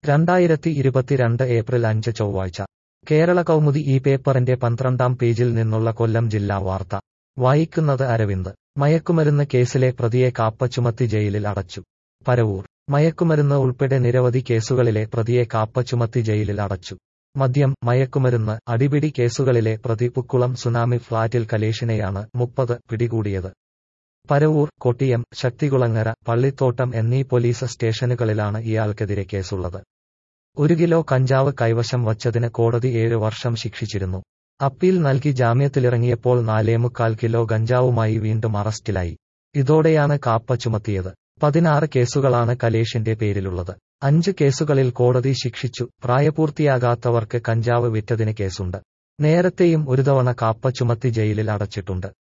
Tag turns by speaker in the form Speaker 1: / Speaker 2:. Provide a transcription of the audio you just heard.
Speaker 1: രണ്ടായിരത്തി ഇരുപത്തിരണ്ട് ഏപ്രിൽ അഞ്ച് ചൊവ്വാഴ്ച കേരള കൗമുദി ഈ പേപ്പറിന്റെ പന്ത്രണ്ടാം പേജിൽ നിന്നുള്ള കൊല്ലം ജില്ലാ വാർത്ത വായിക്കുന്നത് അരവിന്ദ് മയക്കുമരുന്ന് കേസിലെ പ്രതിയെ കാപ്പ ചുമത്തി ജയിലിൽ അടച്ചു പരവൂർ മയക്കുമരുന്ന് ഉൾപ്പെടെ നിരവധി കേസുകളിലെ പ്രതിയെ കാപ്പ ചുമത്തി ജയിലിൽ അടച്ചു മദ്യം മയക്കുമരുന്ന് അടിപിടി കേസുകളിലെ പ്രതി പുക്കുളം സുനാമി ഫ്ളാറ്റിൽ കലേഷിനെയാണ് മുപ്പത് പിടികൂടിയത് പരവൂർ കൊട്ടിയം ശക്തികുളങ്ങര പള്ളിത്തോട്ടം എന്നീ പോലീസ് സ്റ്റേഷനുകളിലാണ് ഇയാൾക്കെതിരെ കേസുള്ളത് ഒരു കിലോ കഞ്ചാവ് കൈവശം വച്ചതിന് കോടതി ഏഴ് വർഷം ശിക്ഷിച്ചിരുന്നു അപ്പീൽ നൽകി ജാമ്യത്തിലിറങ്ങിയപ്പോൾ നാലേമുക്കാൽ കിലോ ഗഞ്ചാവുമായി വീണ്ടും അറസ്റ്റിലായി ഇതോടെയാണ് കാപ്പ ചുമത്തിയത് പതിനാറ് കേസുകളാണ് കലേഷിന്റെ പേരിലുള്ളത് അഞ്ച് കേസുകളിൽ കോടതി ശിക്ഷിച്ചു പ്രായപൂർത്തിയാകാത്തവർക്ക് കഞ്ചാവ് വിറ്റതിന് കേസുണ്ട് നേരത്തെയും ഒരു തവണ കാപ്പ ചുമത്തി ജയിലിൽ അടച്ചിട്ടുണ്ട്